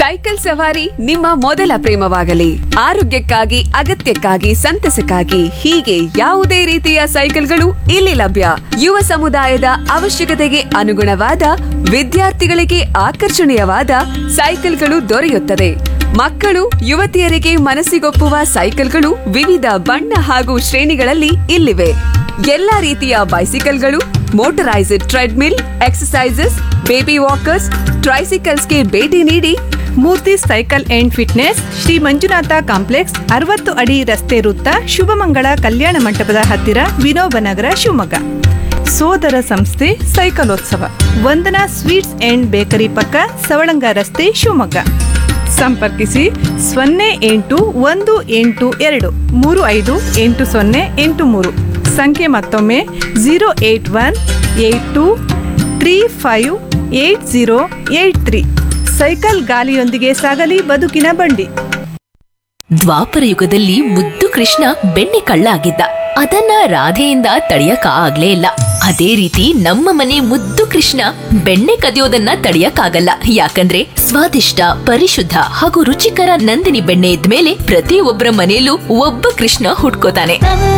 cycle ಸವಾರಿ ನಿಮ್ಮ ಮೊದಲ ಪ್ರೇಮವಾಗಲಿ ಆರೋಗ್ಯಕ್ಕಾಗಿ ಅಗತ್ಯಕ್ಕಾಗಿ ಸಂತಸಕ್ಕಾಗಿ ಹೀಗೆ ಯಾವುದೇ ರೀತಿಯ ಸೈಕಲ್ಗಳು ಇಲ್ಲಿ ಲಭ್ಯ ಯುವ ಸಮುದಾಯದ ಅವಶ್ಯಕತೆಗೆ ಅನುಗುಣವಾದ ವಿದ್ಯಾರ್ಥಿಗಳಿಗೆ ಆಕರ್ಷಣೀಯವಾದ ಸೈಕಲ್ಗಳು ದೊರೆಯುತ್ತದೆ ಮಕ್ಕಳು ಯುವತಿಯರಿಗೆ ಮನಸ್ಸಿಗೊಪ್ಪುವ ಸೈಕಲ್ಗಳು ವಿವಿಧ ಬಣ್ಣ ಹಾಗೂ ಶ್ರೇಣಿಗಳಲ್ಲಿ ಇಲ್ಲಿವೆ ಎಲ್ಲಾ ರೀತಿಯ ಬೈಸಿಕಲ್ಗಳು motorised treadmill exercises baby walkers ಟ್ರೈಸಿಕಲ್ಸ್ಗೆ ಭೇಟಿ ನೀಡಿ Murthy cycle and fitness Sri Manjunatha complex ಅರವತ್ತು ಅಡಿ ರಸ್ತೆ ವೃತ್ತ ಶುಭಮಂಗಳ ಕಲ್ಯಾಣ ಮಂಟಪದ ಹತ್ತಿರ ವಿನೋಬ ನಗರ ಶಿವಮೊಗ್ಗ ಸೋದರ ಸಂಸ್ಥೆ ಸೈಕಲೋತ್ಸವ ವಂದನಾ ಸ್ವೀಟ್ಸ್ ಅಂಡ್ ಬೇಕರಿ ಪಕ್ಕ ಸವಳಂಗ ರಸ್ತೆ ಶಿವಮೊಗ್ಗ ಸಂಪರ್ಕಿಸಿ ಸೊನ್ನೆ ಎಂಟು ಒಂದು ಎಂಟು ಎರಡು ಮೂರು ಐದು ಎಂಟು ಸೊನ್ನೆ ಎಂಟು ಮೂರು ಸಂಖ್ಯೆ ಮತ್ತೊಮ್ಮೆ zero eight one eight two three five eight zero eight three cycle ಗಾಲಿಯೊಂದಿಗೆ ಸಾಗಲಿ ಬದುಕಿನ ಬಂಡಿ ದ್ವಾಪರ ಯುಗದಲ್ಲಿ ಮುದ್ದು ಕೃಷ್ಣ ಬೆಣ್ಣೆ ಕಳ್ಳ ಆಗಿದ್ದ ಅದನ್ನ ರಾಧೆಯಿಂದ ತಡೆಯಕ ಆಗ್ಲೇ ಇಲ್ಲ ಅದೇ ರೀತಿ ನಮ್ಮ ಮನೆ ಮುದ್ದು ಕೃಷ್ಣ ಬೆಣ್ಣೆ ಕದಿಯೋದನ್ನ ತಡೆಯಕ್ಕಾಗಲ್ಲ ಯಾಕಂದ್ರೆ ಸ್ವಾದಿಷ್ಟ ಪರಿಶುದ್ಧ ಹಾಗೂ ರುಚಿಕರ ನಂದಿನಿ ಬೆಣ್ಣೆ ಇದ್ಮೇಲೆ ಪ್ರತಿಯೊಬ್ಬರ ಮನೆಯಲ್ಲೂ ಒಬ್ಬ ಕೃಷ್ಣ ಹುಟ್ಕೋತಾನೆ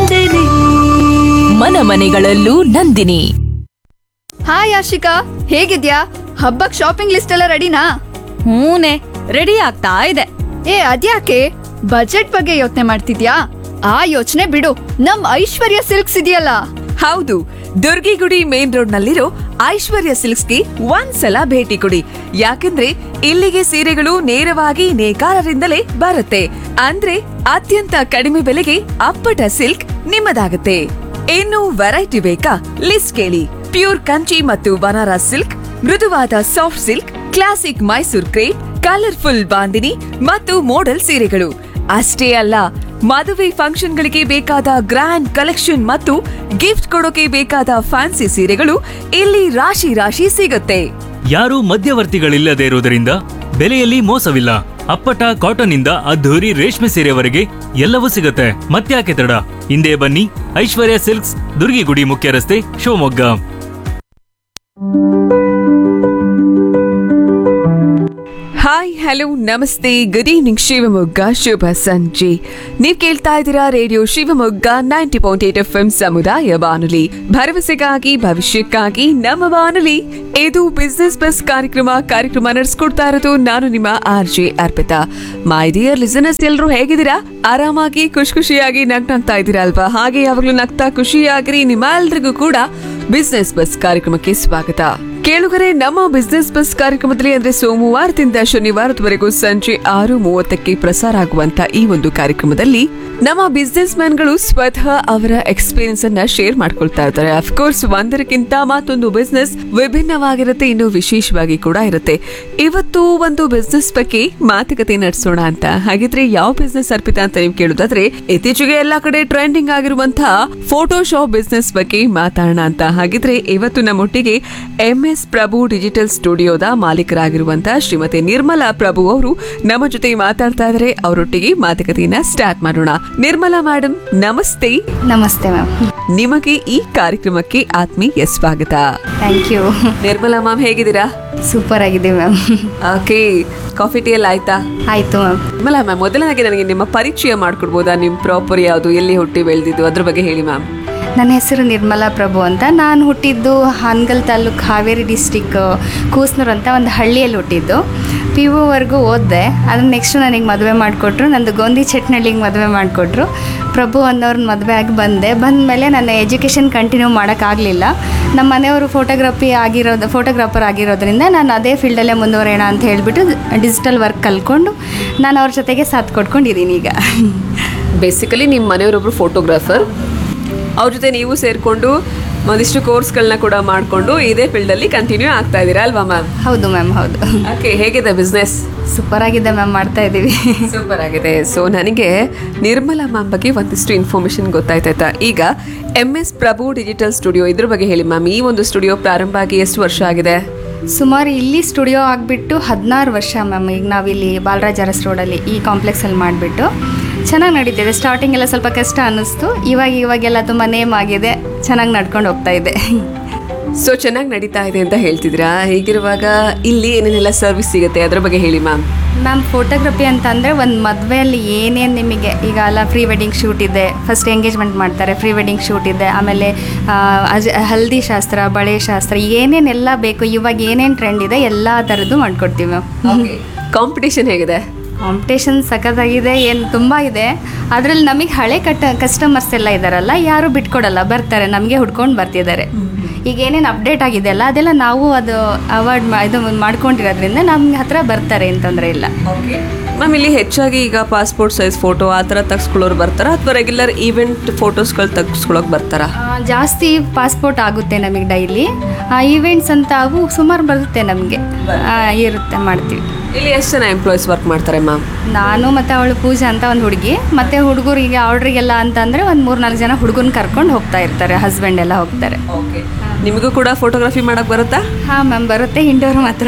ಮನ ಮನೆಗಳಲ್ಲೂ ನಂದಿನಿ ಹಾಯ್ ಆಶಿಕಾ ಹೇಗಿದ್ಯಾ ಹಬ್ಬಕ್ ಶಾಪಿಂಗ್ ಲಿಸ್ಟ್ ಎಲ್ಲ ರೆಡಿನಾ ಹೂನೆ ರೆಡಿ ಆಗ್ತಾ ಇದೆ ಏ ಅದ್ಯಾಕೆ ಬಜೆಟ್ ಬಗ್ಗೆ ಯೋಚನೆ ಮಾಡ್ತಿದ್ಯಾ ಆ ಯೋಚನೆ ಬಿಡು ನಮ್ ಐಶ್ವರ್ಯ ಸಿಲ್ಕ್ಸ್ ಇದೆಯಲ್ಲ ಹೌದು ದುರ್ಗಿಗುಡಿ ಮೇನ್ ರೋಡ್ ನಲ್ಲಿರೋ ಐಶ್ವರ್ಯ ಸಿಲ್ಕ್ಸ್ಗೆ ಒಂದ್ಸಲ ಭೇಟಿ ಕೊಡಿ ಯಾಕಂದ್ರೆ ಇಲ್ಲಿಗೆ ಸೀರೆಗಳು ನೇರವಾಗಿ ನೇಕಾರರಿಂದಲೇ ಬರುತ್ತೆ ಅಂದ್ರೆ ಅತ್ಯಂತ ಕಡಿಮೆ ಬೆಲೆಗೆ ಅಪ್ಪಟ ಸಿಲ್ಕ್ ನಿಮ್ಮದಾಗುತ್ತೆ ಇನ್ನು ವೆರೈಟಿ ಬೇಕಾ ಲಿಸ್ಟ್ ಕೇಳಿ ಪ್ಯೂರ್ ಕಂಚಿ ಮತ್ತು ಬನಾರಸ್ ಸಿಲ್ಕ್ ಮೃದುವಾದ soft silk classic Mysore crepe colourful bandhani ಮತ್ತು ಮೋಡಲ್ ಸೀರೆಗಳು ಅಷ್ಟೇ ಅಲ್ಲ ಮದುವೆ ಫಂಕ್ಷನ್ಗಳಿಗೆ ಬೇಕಾದ ಗ್ರ್ಯಾಂಡ್ ಕಲೆಕ್ಷನ್ ಮತ್ತು ಗಿಫ್ಟ್ ಕೊಡೋಕೆ ಬೇಕಾದ ಫ್ಯಾನ್ಸಿ ಸೀರೆಗಳು ಇಲ್ಲಿ ರಾಶಿ ರಾಶಿ ಸಿಗುತ್ತೆ ಯಾರೂ ಮಧ್ಯವರ್ತಿಗಳಿಲ್ಲದೆ ಇರುವುದರಿಂದ ಬೆಲೆಯಲ್ಲಿ ಮೋಸವಿಲ್ಲ ಅಪ್ಪಟ ಕಾಟನ್ ಇಂದ ಅದ್ಧೂರಿ ರೇಷ್ಮೆ ಸೀರೆವರೆಗೆ ಎಲ್ಲವೂ ಸಿಗುತ್ತೆ ಮತ್ತ್ಯಾಕೆ ತಡ ಹಿಂದೆ ಬನ್ನಿ ಐಶ್ವರ್ಯ ಸಿಲ್ಕ್ಸ್ ದುರ್ಗಿಗುಡಿ ಮುಖ್ಯ ರಸ್ತೆ Shivamogga hi hello namaste good evening Shivamogga ಶುಭ ಸಂಜೆ ನೀವ್ ಕೇಳ್ತಾ ಇದ್ದೀರಾ radio Shivamogga ninety point eight F M ಸಮುದಾಯ ಬಾನುಲಿ ಭರವಸೆಗಾಗಿ ಭವಿಷ್ಯಕ್ಕಾಗಿ ನಮ್ಮ ಬಾನುಲಿ ಇದು ಬಿಸ್ನೆಸ್ ಬಸ್ ಕಾರ್ಯಕ್ರಮ ಕಾರ್ಯಕ್ರಮ ನಡೆಸ್ಕೊಡ್ತಾ ಇರೋದು ನಾನು ನಿಮ್ಮ R J Arpitha my dear listeners ಎಲ್ಲರೂ ಹೇಗಿದ್ದೀರಾ ಆರಾಮಾಗಿ ಖುಷಿ ಖುಷಿಯಾಗಿ ನಗ್ನಾಗ್ತಾ ಇದ್ದೀರಾ ಅಲ್ವಾ ಹಾಗೆ ಯಾವಾಗ್ಲೂ ನಗ್ತಾ ಖುಷಿಯಾಗಿರಿ ನಿಮ್ಮೆಲ್ರಿಗೂ ಕೂಡ ಬಿಸ್ನೆಸ್ ಬಸ್ ಕಾರ್ಯಕ್ರಮಕ್ಕೆ ಸ್ವಾಗತ ಕೇಳುಗರೆ ನಮ್ಮ ಬಿಸ್ನೆಸ್ ಬಸ್ ಕಾರ್ಯಕ್ರಮದಲ್ಲಿ ಅಂದ್ರೆ ಸೋಮವಾರದಿಂದ ಶನಿವಾರದವರೆಗೂ ಸಂಜೆ ಆರು ಮೂವತ್ತಕ್ಕೆ ಪ್ರಸಾರ ಆಗುವಂತ ಈ ಒಂದು ಕಾರ್ಯಕ್ರಮದಲ್ಲಿ ನಮ್ಮ ಬಿಸ್ನೆಸ್ ಮ್ಯಾನ್ಗಳು ಸ್ವತಃ ಅವರ ಎಕ್ಸ್ಪೀರಿಯನ್ಸ್ ಅನ್ನ ಶೇರ್ ಮಾಡ್ಕೊಳ್ತಾ ಇರ್ತಾರೆ ಅಫ್ಕೋರ್ಸ್ ಒಂದರಕ್ಕಿಂತ ಮತ್ತೊಂದು ಬಿಸ್ನೆಸ್ ವಿಭಿನ್ನವಾಗಿರುತ್ತೆ ಇನ್ನು ವಿಶೇಷವಾಗಿ ಕೂಡ ಇರುತ್ತೆ ಇವತ್ತು ಒಂದು ಬಿಸ್ನೆಸ್ ಬಗ್ಗೆ ಮಾತುಕತೆ ನಡೆಸೋಣ ಅಂತ ಹಾಗಿದ್ರೆ ಯಾವ ಬಿಸ್ನೆಸ್ ಅರ್ಪಿತ ಅಂತ ನೀವು ಕೇಳುದಾದ್ರೆ ಇತ್ತೀಚೆಗೆ ಎಲ್ಲಾ ಕಡೆ ಟ್ರೆಂಡಿಂಗ್ ಆಗಿರುವಂತಹ ಫೋಟೋಶಾಪ್ ಬಿಸ್ನೆಸ್ ಬಗ್ಗೆ ಮಾತಾಡೋಣ ಅಂತ ಹಾಗಿದ್ರೆ ಇವತ್ತು ನಮ್ಮೊಟ್ಟಿಗೆ ಎಂ ಎಸ್ ಪ್ರಭು ಡಿಜಿಟಲ್ ಸ್ಟುಡಿಯೋದ ಮಾಲೀಕರಾಗಿರುವಂತಹ ಶ್ರೀಮತಿ ನಿರ್ಮಲಾ ಪ್ರಭು ಅವರು ನಮ್ಮ ಜೊತೆ ಮಾತಾಡ್ತಾ ಇದ್ದಾರೆ ಅವರೊಟ್ಟಿಗೆ ಮಾತುಕತೆಯನ್ನ ಸ್ಟಾರ್ಟ್ ಮಾಡೋಣ ನಿರ್ಮಲಾ ಮೇಡಮ್ ನಮಸ್ತೆ ನಮಸ್ತೆ ಮ್ಯಾಮ್ ನಿಮಗೆ ಈ ಕಾರ್ಯಕ್ರಮಕ್ಕೆ ಆತ್ಮೀಯ ಸ್ವಾಗತ ಥ್ಯಾಂಕ್ ಯು ನಿರ್ಮಲಾ ಮ್ಯಾಮ್ ಹೇಗಿದ್ದೀರಾ ಸೂಪರ್ ಆಗಿದೆ ಮ್ಯಾಮ್ ಓಕೆ ಕಾಫಿ ಟೀ ಎಲ್ಲ ಆಯ್ತಾ ಆಯಿತು ಮ್ಯಾಮ್ ನಿರ್ಮಲಾ ಮ್ಯಾಮ್ ಮೊದಲನಾಗಿ ನನಗೆ ನಿಮ್ಮ ಪರಿಚಯ ಮಾಡ್ಕೊಡ್ಬೋದಾ ನಿಮ್ ಪ್ರಾಪರ್ ಯಾವುದು ಎಲ್ಲಿ ಹುಟ್ಟಿ ಬೆಳೆದಿದ್ದು ಅದ್ರ ಬಗ್ಗೆ ಹೇಳಿ ಮ್ಯಾಮ್ ನನ್ನ ಹೆಸರು ನಿರ್ಮಲಾ ಪ್ರಭು ಅಂತ ನಾನು ಹುಟ್ಟಿದ್ದು ಹಾನಗಲ್ ತಾಲೂಕು ಹಾವೇರಿ ಡಿಸ್ಟಿಕ್ ಕೂಸ್ನೂರು ಅಂತ ಒಂದು ಹಳ್ಳಿಯಲ್ಲಿ ಹುಟ್ಟಿದ್ದು ಪಿ ಯುವರೆಗೂ ಓದಿದೆ ಅದನ್ನ ನೆಕ್ಸ್ಟ್ ನನಗೆ ಮದುವೆ ಮಾಡಿಕೊಟ್ರು ನಂದು ಗೋಂದಿ ಚಟ್ನಳ್ಳಿಗೆ ಮದುವೆ ಮಾಡಿಕೊಟ್ರು ಪ್ರಭು ಅನ್ನೋರ್ನ ಮದುವೆ ಆಗಿ ಬಂದೆ ಬಂದಮೇಲೆ ನನ್ನ ಎಜುಕೇಷನ್ ಕಂಟಿನ್ಯೂ ಮಾಡೋಕ್ಕಾಗಲಿಲ್ಲ ನಮ್ಮ ಮನೆಯವರು ಫೋಟೋಗ್ರಫಿ ಆಗಿರೋದು ಫೋಟೋಗ್ರಾಫರ್ ಆಗಿರೋದ್ರಿಂದ ನಾನು ಅದೇ ಫೀಲ್ಡಲ್ಲೇ ಮುಂದುವರೋಣ ಅಂತ ಹೇಳಿಬಿಟ್ಟು ಡಿಜಿಟಲ್ ವರ್ಕ್ ಕಲ್ತ್ಕೊಂಡು ನಾನು ಅವ್ರ ಜೊತೆಗೆ ಸಾಥ್ ಕೊಟ್ಕೊಂಡಿದ್ದೀನಿ ಈಗ ಬೇಸಿಕಲಿ ನಿಮ್ಮ ಮನೆಯವರೊಬ್ರು ಫೋಟೋಗ್ರಾಫರ್ ಅವ್ರ ಜೊತೆ ನೀವು ಸೇರ್ಕೊಂಡು ಒಂದಿಷ್ಟು ಕೋರ್ಸ್ಗಳನ್ನ ಕೂಡ ಮಾಡ್ಕೊಂಡು ಇದೇ ಫೀಲ್ಡಲ್ಲಿ ಕಂಟಿನ್ಯೂ ಆಗ್ತಾ ಇದ್ದೀರಾ ಅಲ್ವಾ ಮ್ಯಾಮ್ ಹೌದು ಮ್ಯಾಮ್ ಹೌದು ಓಕೆ ಹೇಗಿದೆ ಬಿಸ್ನೆಸ್ ಸೂಪರ್ ಆಗಿದೆ ಮ್ಯಾಮ್ ಮಾಡ್ತಾ ಇದ್ದೀವಿ ಸೂಪರ್ ಆಗಿದೆ ಸೊ ನನಗೆ ನಿರ್ಮಲಾ ಮ್ಯಾಮ್ ಬಗ್ಗೆ ಒಂದಿಷ್ಟು ಇನ್ಫಾರ್ಮೇಶನ್ ಗೊತ್ತಾಯ್ತಾಯ್ತಾ ಈಗ M S Prabhu digital studio ಇದ್ರ ಬಗ್ಗೆ ಹೇಳಿ ಮ್ಯಾಮ್ ಈ ಒಂದು ಸ್ಟುಡಿಯೋ ಪ್ರಾರಂಭ ಆಗಿ ಎಷ್ಟು ವರ್ಷ ಆಗಿದೆ ಸುಮಾರು ಇಲ್ಲಿ ಸ್ಟುಡಿಯೋ ಆಗಿಬಿಟ್ಟು ಹದಿನಾರು ವರ್ಷ ಮ್ಯಾಮ್ ಈಗ ನಾವಿಲ್ಲಿ ಬಾಲರಾಜ್ ಅರಸ್ ರೋಡಲ್ಲಿ ಈ ಕಾಂಪ್ಲೆಕ್ಸಲ್ಲಿ ಮಾಡಿಬಿಟ್ಟು ಚೆನ್ನಾಗಿ ನಡೀತಿದೆ ಸ್ಟಾರ್ಟಿಂಗ್ ಎಲ್ಲ ಸ್ವಲ್ಪ ಕಷ್ಟ ಅನ್ನಿಸ್ತು ಇವಾಗ ಇವಾಗೆಲ್ಲ ತುಂಬ ನೇಮ್ ಆಗಿದೆ ಚೆನ್ನಾಗಿ ನಡ್ಕೊಂಡು ಹೋಗ್ತಾ ಇದೆ ಸೊ ಚೆನ್ನಾಗಿ ನಡೀತಾ ಇದೆ ಅಂತ ಹೇಳ್ತಿದ್ರಾ ಹೀಗಿರುವಾಗ ಇಲ್ಲಿ ಏನೇನೆಲ್ಲ ಸರ್ವಿಸ್ ಸಿಗುತ್ತೆ ಅದ್ರ ಬಗ್ಗೆ ಹೇಳಿ ಮ್ಯಾಮ್ ಮ್ಯಾಮ್ ಫೋಟೋಗ್ರಫಿ ಅಂತಂದರೆ ಒಂದು ಮದುವೆಯಲ್ಲಿ ಏನೇನು ನಿಮಗೆ ಈಗ ಎಲ್ಲ ಪ್ರೀ ವೆಡ್ಡಿಂಗ್ ಶೂಟ್ ಇದೆ ಫಸ್ಟ್ ಎಂಗೇಜ್ಮೆಂಟ್ ಮಾಡ್ತಾರೆ ಪ್ರೀ ವೆಡ್ಡಿಂಗ್ ಶೂಟ್ ಇದೆ ಆಮೇಲೆ ಆ, ಅಜ್ ಹಲ್ದಿ ಶಾಸ್ತ್ರ ಬಳೆ ಶಾಸ್ತ್ರ ಏನೇನೆಲ್ಲ ಬೇಕು ಇವಾಗ ಏನೇನು ಟ್ರೆಂಡ್ ಇದೆ ಎಲ್ಲ ಥರದ್ದು ಮಾಡ್ಕೊಡ್ತೀವಿ ಮ್ಯಾಮ್ ಕಾಂಪಿಟೇಷನ್ ಹೇಗಿದೆ ಕಾಂಪಿಟೇಷನ್ ಸಖತ್ತಾಗಿದೆ ಏನು ತುಂಬ ಇದೆ ಅದರಲ್ಲಿ ನಮಗೆ ಹಳೆ ಕಟ್ಟ ಕಸ್ಟಮರ್ಸ್ ಎಲ್ಲ ಇದ್ದಾರಲ್ಲ ಯಾರು ಬಿಟ್ಕೊಡಲ್ಲ ಬರ್ತಾರೆ ನಮಗೆ ಹುಡ್ಕೊಂಡು ಬರ್ತಿದ್ದಾರೆ ಈಗ ಏನೇನು ಅಪ್ಡೇಟ್ ಆಗಿದೆ ಅಲ್ಲ ಅದೆಲ್ಲ ನಾವು ಅದು ಅವಾರ್ಡ್ ಇದು ಮಾಡ್ಕೊಂಡಿರೋದ್ರಿಂದ ನಮ್ಗೆ ಹತ್ರ ಬರ್ತಾರೆ ಅಂತಂದರೆ ಇಲ್ಲ ಮ್ಯಾಮ್ ಇಲ್ಲಿ ಹೆಚ್ಚಾಗಿ ಈಗ ಪಾಸ್ಪೋರ್ಟ್ ಸೈಜ್ ಫೋಟೋ ಆ ಥರ ತೆಗ್ಸ್ಕೊಳ್ಳೋರು ಬರ್ತಾರಾ ಅಥವಾ ರೆಗ್ಯುಲರ್ ಈವೆಂಟ್ ಫೋಟೋಸ್ಗಳು ತೆಗ್ಸ್ಕೊಳಕ್ ಬರ್ತಾರಾ ಆ, ಜಾಸ್ತಿ ಪಾಸ್ಪೋರ್ಟ್ ಆಗುತ್ತೆ ನಮಗೆ ಡೈಲಿ ಈವೆಂಟ್ಸ್ ಅಂತ ಅವು ಸುಮಾರು ಬರುತ್ತೆ ನಮಗೆ ಇರುತ್ತೆ ಮಾಡ್ತೀವಿ ಇಲ್ಲಿ ಎಷ್ಟು ಜನ ಎಂಪ್ಲಾಯೀಸ್ ವರ್ಕ್ ಮಾಡ್ತಾರೆ ಮ್ಯಾಮ್ ನಾನು ಮತ್ತು ಅವಳು ಪೂಜಾ ಅಂತ ಒಂದು ಹುಡುಗಿ ಮತ್ತು ಹುಡುಗರಿಗೆ ಆರ್ಡ್ರಿಗೆಲ್ಲ ಅಂತಂದರೆ ಒಂದು ಮೂರು ನಾಲ್ಕು ಜನ ಹುಡುಗನ ಕರ್ಕೊಂಡು ಹೋಗ್ತಾ ಇರ್ತಾರೆ ಹಸ್ಬೆಂಡ್ ಎಲ್ಲ ಹೋಗ್ತಾರೆ ನಿಮಗೂ ಕೂಡ ಫೋಟೋಗ್ರಫಿ ಮಾಡಕ್ ಬರುತ್ತಾ ಹಾಂ ಮ್ಯಾಮ್ ಬರುತ್ತೆ ಇಂಡೋರ್ ಮಾತ್ರ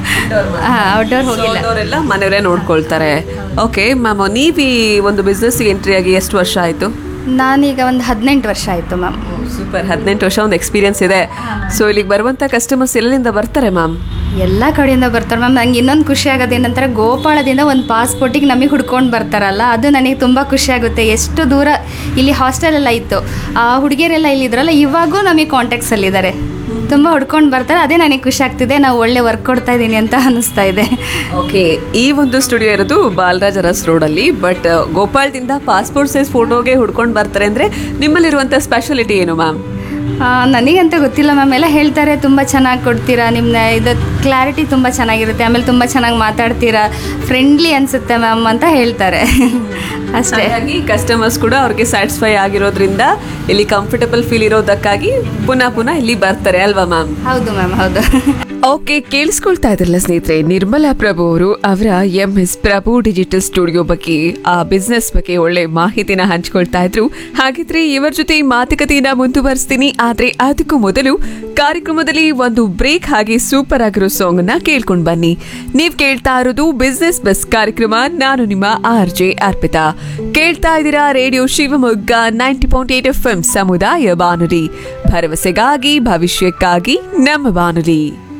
ಹಾಂ ಔಟ್ಡೋರ್ ಹೋಗಿಲ್ಲ ಅವರೆಲ್ಲ ಮನೆಯವರೇ ನೋಡ್ಕೊಳ್ತಾರೆ ಓಕೆ ಮ್ಯಾಮ್ ನೀವು ಈ ಒಂದು ಬಿಸ್ನೆಸ್ಗೆ ಎಂಟ್ರಿ ಆಗಿ ಎಷ್ಟು ವರ್ಷ ಆಯಿತು ನಾನೀಗ ಒಂದು ಹದಿನೆಂಟು ವರ್ಷ ಆಯಿತು ಮ್ಯಾಮ್ ಸೂಪರ್ ಹದಿನೆಂಟು ವರ್ಷ ಒಂದು ಎಕ್ಸ್ಪೀರಿಯನ್ಸ್ ಇದೆ ಸೊ ಇಲ್ಲಿಗೆ ಬರುವಂಥ ಕಸ್ಟಮರ್ಸ್ ಎಲ್ಲಿಂದ ಬರ್ತಾರೆ ಮ್ಯಾಮ್ ಎಲ್ಲ ಕಡೆಯಿಂದ ಬರ್ತಾರೆ ಮ್ಯಾಮ್ ನಂಗೆ ಇನ್ನೊಂದು ಖುಷಿ ಆಗೋದೇನಂತಾರೆ ಗೋಪಾಳದಿಂದ ಒಂದು ಪಾಸ್ಪೋರ್ಟಿಗೆ ನಮಗೆ ಹುಡ್ಕೊಂಡು ಬರ್ತಾರಲ್ಲ ಅದು ನನಗೆ ತುಂಬ ಖುಷಿ ಆಗುತ್ತೆ ಎಷ್ಟು ದೂರ ಇಲ್ಲಿ ಹಾಸ್ಟೆಲ್ ಎಲ್ಲ ಇತ್ತು ಆ ಹುಡುಗಿಯರೆಲ್ಲ ಇಲ್ಲಿದ್ರಲ್ಲ ಇವಾಗೂ ನಮಗೆ ಕಾಂಟ್ಯಾಕ್ಟ್ಸಲ್ಲಿದ್ದಾರೆ ತುಂಬ ಹುಡ್ಕೊಂಡು ಬರ್ತಾರೆ ಅದೇ ನನಗೆ ಖುಷಿ ಆಗ್ತಿದೆ ನಾವು ಒಳ್ಳೆ ವರ್ಕ್ ಕೊಡ್ತಾ ಇದ್ದೀನಿ ಅಂತ ಅನ್ನಿಸ್ತಾ ಇದೆ ಓಕೆ ಈ ಒಂದು ಸ್ಟುಡಿಯೋ ಇರೋದು ಬಾಲರಾಜ್ ಅರಸ್ ರೋಡಲ್ಲಿ ಬಟ್ ಗೋಪಾಳದಿಂದ ಪಾಸ್ಪೋರ್ಟ್ ಸೈಜ್ ಫೋಟೋಗೆ ಹುಡ್ಕೊಂಡು ಬರ್ತಾರೆ ಅಂದರೆ ನಿಮ್ಮಲ್ಲಿರುವಂಥ ಸ್ಪೆಷಾಲಿಟಿ ಏನು ಮ್ಯಾಮ್ ಆ, ನನಗಂತ ಗೊತ್ತಿಲ್ಲ ಮ್ಯಾಮ್ ಎಲ್ಲ ಹೇಳ್ತಾರೆ ತುಂಬ ಚೆನ್ನಾಗಿ ಕೊಡ್ತೀರಾ ನಿಮ್ಮ ಇದು ಕ್ಲಾರಿಟಿ ತುಂಬ ಚೆನ್ನಾಗಿರುತ್ತೆ ಆಮೇಲೆ ತುಂಬ ಚೆನ್ನಾಗಿ ಮಾತಾಡ್ತೀರಾ ಫ್ರೆಂಡ್ಲಿ ಅನಿಸುತ್ತೆ ಮ್ಯಾಮ್ ಅಂತ ಹೇಳ್ತಾರೆ ಅಷ್ಟೇ ಹಾಗಾಗಿ ಕಸ್ಟಮರ್ಸ್ ಕೂಡ ಅವ್ರಿಗೆ ಸ್ಯಾಟಿಸ್ಫೈ ಆಗಿರೋದ್ರಿಂದ ಇಲ್ಲಿ ಕಂಫರ್ಟಬಲ್ ಫೀಲ್ ಇರೋದಕ್ಕಾಗಿ ಪುನಃ ಪುನಃ ಇಲ್ಲಿ ಬರ್ತಾರೆ ಅಲ್ವಾ ಮ್ಯಾಮ್ ಹೌದು ಮ್ಯಾಮ್ ಹೌದು ಓಕೆ ಕೇಳಿಸ್ಕೊಳ್ತಾ ಇದ್ರಲ್ಲ ಸ್ನೇಹಿತರೆ ನಿರ್ಮಲಾ ಪ್ರಭು ಅವರು ಅವರ M S Prabhu digital studio ಬಗ್ಗೆ ಆ ಬಿಸ್ನೆಸ್ ಬಗ್ಗೆ ಒಳ್ಳೆ ಮಾಹಿತಿನ ಹಂಚ್ಕೊಳ್ತಾ ಇದ್ರು ಹಾಗಿದ್ರೆ ಇವರ ಜೊತೆ ಈ ಮಾತುಕತೆಯನ್ನ ಮುಂದುವರಿಸ್ತೀನಿ ಆದ್ರೆ ಅದಕ್ಕೂ ಮೊದಲು ಕಾರ್ಯಕ್ರಮದಲ್ಲಿ ಒಂದು ಬ್ರೇಕ್ ಹಾಗೆ ಸೂಪರ್ ಆಗಿರೋ ಸಾಂಗ್ ಅನ್ನ ಕೇಳ್ಕೊಂಡ್ ಬನ್ನಿ ನೀವ್ ಕೇಳ್ತಾ ಇರೋದು ಬಿಸ್ನೆಸ್ ಬಸ್ ಕಾರ್ಯಕ್ರಮ ನಾನು ನಿಮ್ಮ ಆರ್ ಜೆ ಅರ್ಪಿತಾ ಕೇಳ್ತಾ ಇದ್ದೀರಾ radio Shivamogga ninety point eight F M ಸಮುದಾಯ ಬಾನುಲಿ ಭರವಸೆಗಾಗಿ ಭವಿಷ್ಯಕ್ಕಾಗಿ ನಮ್ಮ ಬಾನುಲಿ